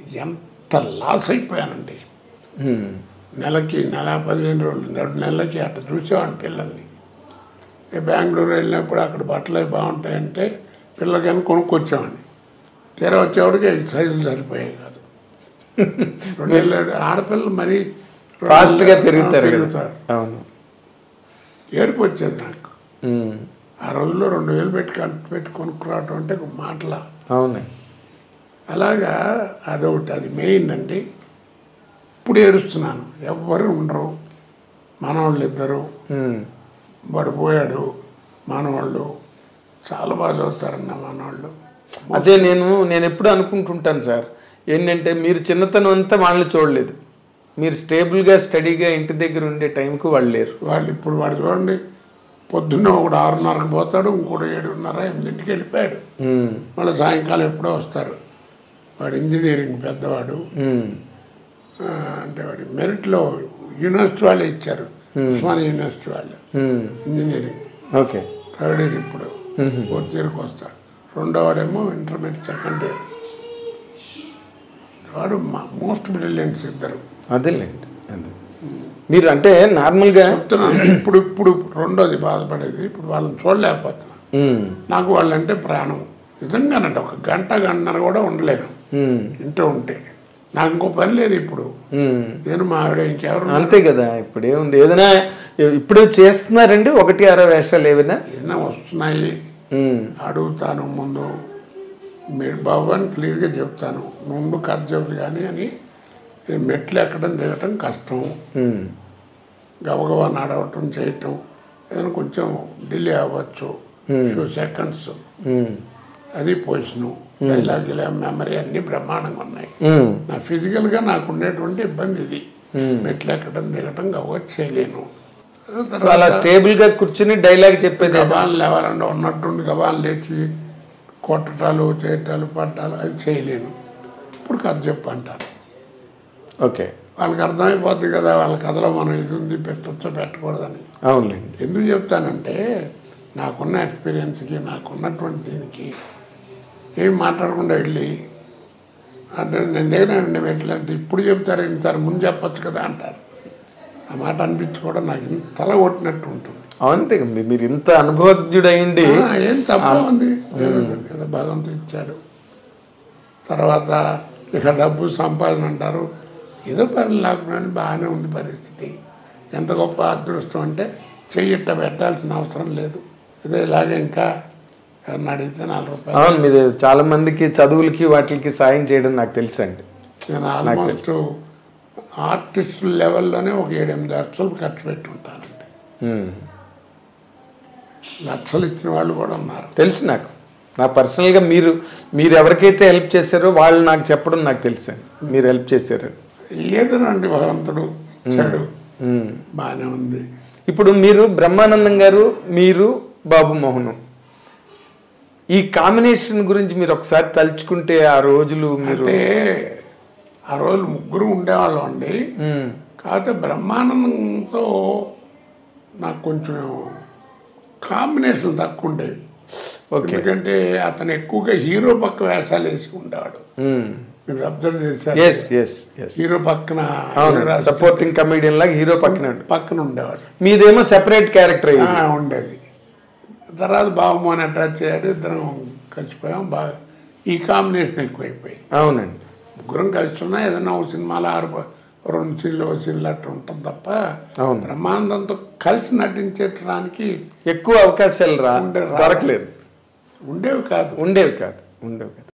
ఎంత లాస్ అయిపోయానండి ఉమ్. నెలకి నెల పదిహేను రోజులు రెండు నెలలకి అట్లా చూసేవాడిని పిల్లల్ని ఈ బెంగళూరు వెళ్ళినప్పుడు అక్కడ బట్టలు అవి బాగుంటాయంటే పిల్లలకని కొనుక్కొచ్చేవాడిని తీరా వచ్చేవాడికి సైజులు సరిపోయాయి కాదు రెండు నెలలు ఆడపిల్లలు మరీ రెండు ఫాస్ట్ గా నెలలు- పెరుగుతారు కదా. పెరుగుతారు అవును ఏడుపు వచ్చేది నాకు ఉమ్. ఆ రోజుల్లో రెండు వేలు పెట్టి కన్- పెట్టి కొనుక్కురావటం అంటే ఒక మాటల అవును అలాగా అదొకటి అది మెయిన్ అండి ఇప్పుడు ఏడుస్తున్నాను ఎవ్వరు ఉండరు మనవాళ్ళు ఇద్దరు ఉమ్. వాడు పోయాడు మనవాళ్ళు చాలా బాగా చదువుతారన్న మనవాళ్ళు అదే నేను నేను ఎప్పుడు అనుకుంటుంటాను సార్ ఏంటంటే మీరు చిన్నతనం అంతా వాళ్ళని చూడలేదు మీరు స్టేబుల్గా స్టడీగా ఇంటి దగ్గర ఉండే టైంకు వాళ్ళు లేరు వాళ్ళు ఇప్పుడు వాడు చూడండి పొద్దున్న ఒకడు ఆరున్నరకు పోతాడు ఇంకోటి ఏడున్నర ఎనిమిదింటికి వెళ్ళిపోయాడు ఉమ్. మళ్ళీ సాయంకాలం ఎప్పుడో వస్తారు వాడు ఇంజనీరింగ్ పెద్దవాడు ఉమ్. ఆ, అంటే వాడి మెరిట్లో యూనివర్సిటీ వాళ్ళే ఇచ్చారు ఉస్మానియా యూనివర్సిటీ వాళ్ళు ఉమ్. ఇంజనీరింగ్ ఓకే థర్డ్ ఇయర్ ఇప్పుడు ఫోర్త్ ఇయర్కి వస్తాడు రెండో వాడేమో ఇంటర్మీడియట్ సెకండ్ ఇయర్ వాడు మోస్ట్ బ్రిలియంట్స్ ఇద్దరు అదేలేండి అదే మీరు అంటే నార్మల్గా చెప్తున్నాను ఇప్పుడు ఇప్పుడు రెండోది బాధపడేది ఇప్పుడు వాళ్ళని చూడలేకపోతున్నా ఉమ్. నాకు వాళ్ళంటే ప్రాణం నిజంగానండి ఒక గంట గంటన్నర కూడా ఉండలేను ఉమ్. ఇంట్లో ఉంటే నాకు ఇంకో పని లేదు ఇప్పుడు ఉమ్. నేను మా ఆవిడ ఇంకెవరు అంతే కదా ఇప్పుడు ఏముంది ఏదైనా ఇప్పుడు చేస్తున్నారండి ఒకటి అర వేషాలు ఏమైనా ఏదైనా వస్తున్నాయి ఉమ్. అడుగుతాను ముందు మీరు బాబు అని క్లియర్గా చెప్తాను ముందు కథ చెప్పు కానీ అని ఈ మెట్లు ఎక్కడం దిగటం కష్టం ఉమ్. గబగబా నడవటం చేయటం ఏదైనా కొంచెం డిలే అవ్వచ్చు ఫ్యూ సెకండ్స్ ఉమ్. అది పొజిషను డైలాగ్ ఇలా మెమరీ అన్నీ బ్రహ్మాండంగా ఉన్నాయి ఉమ్. నా ఫిజికల్గా నాకు ఉండేటువంటి ఇబ్బంది ఇది మెట్లు ఎక్కడం దిగటం గబగబా చేయలేను సో అలా స్టేబుల్ గా కూర్చుని డైలాగ్ చెప్పేది గబాన్ లేవాలంటే ఉన్నట్టుండి గబాన్ లేచి కొట్టటాలు చేయటాలు పట్టాలు అవి చేయలేను ఇప్పుడు కథ చెప్పు అంటాను ఓకే వాళ్ళకి అర్థమైపోద్ది కదా వాళ్ళ కథలో మనం ఇది ఉంది పెట్టచ్చో పెట్టకూడదని అవునులేండి ఎందుకు చెప్తానంటే నాకున్న ఎక్స్పీరియన్స్కి నాకున్నటువంటి దీనికి ఏం మాట్లాడకుండా వెళ్ళి అంటే నేను దగ్గర పెట్టలేంటే ఇప్పుడు చెప్తారేంటి సార్ ముందు చెప్పొచ్చు కదా అంటారు ఆ మాట అనిపించుకోవడం నాకు ఇంత తల కొట్టినట్టు ఉంటుంది అంతే మీ- మీరు ఇంత అనుభవజ్ఞుడు అయ్యండి ఆ, ఏం తప్ప ఉంది ఏదో ఏదో భగవంతుడు ఇచ్చాడు తర్వాత ఇక డబ్బు సంపాదన అంటారు ఏదో పని లేకుండా బాగానే ఉంది పరిస్థితి ఎంత గొప్ప అదృష్టం అంటే చెయ్యిట్ట పెట్టాల్సిన అవసరం లేదు ఏదో ఇలాగే ఇంకా ఎవరిని అడిగితే నాలుగు రూపాయలు అవును మీరు చాలా మందికి చదువులకి వాటికి సాయం చేయడం నాకు తెలుసు అండి నేను ఆల్మోస్ట్ ఆర్టిస్ట్ లెవెల్లోనే ఒక ఏడెనిమిది లక్షలు ఖర్చు పెట్టి ఉంటానండి లక్షలు ఇచ్చిన వాళ్ళు కూడా ఉన్నారు తెలుసు నాకు నా పర్సనల్గా మీరు మీరు ఎవరికైతే హెల్ప్ చేశారో వాళ్ళు నాకు చెప్పడం నాకు తెలుసు అండి మీరు హెల్ప్ చేశారు ఏదోనండి భగవంతుడు ఇచ్చాడు ఉమ్. బాగానే ఉంది ఇప్పుడు మీరు బ్రహ్మానందం గారు మీరు బాబు మోహన్ ఈ కాంబినేషన్ గురించి మీరు ఒకసారి తలుచుకుంటే ఆ రోజులు మీరు అంటే ఆ రోజు ముగ్గురు ఉండేవాళ్ళం అండి ఉమ్, కాకపోతే బ్రహ్మానందంతో నాకు కొంచెం కాంబినేషన్ తక్కువ ఉండేవి ఓకే ఎందుకంటే అతను ఎక్కువగా హీరో పక్క వేషాలు వేసి ఉండేవాడు మీరు అబ్జర్వ్ చేశారు ఎస్ ఎస్ ఎస్ హీరో పక్కన అవును హీరో సపోర్టింగ్ కమెడియన్ లాగా హీరో పక్కన ఉండు. పక్కన ఉండేవాడు మీదేమో సెపరేట్ క్యారెక్టర్ అయ్యింది ఆ, ఉండేది తర్వాత బాబుమోని అటాచ్ అయ్యాడు ఇద్దరం కలిసిపోయాం బాగా ఈ కాంబినేషన్ ఎక్కువైపోయింది అవునండి ముగ్గురం కలిసి ఉన్నా ఏదైనా ఒక సినిమాలో ఆరు ప- రెండు సీన్లు ఒక సీన్లు అట్లా ఉంటుంది తప్ప అవును. బ్రహ్మానందంతో కలిసి నటించడానికి ఎక్కువ అవకాశాలు రా ఉండే- దొరకలేదు ఉండేవి కాదు ఉండేవి కాదు ఉండేవి కాదు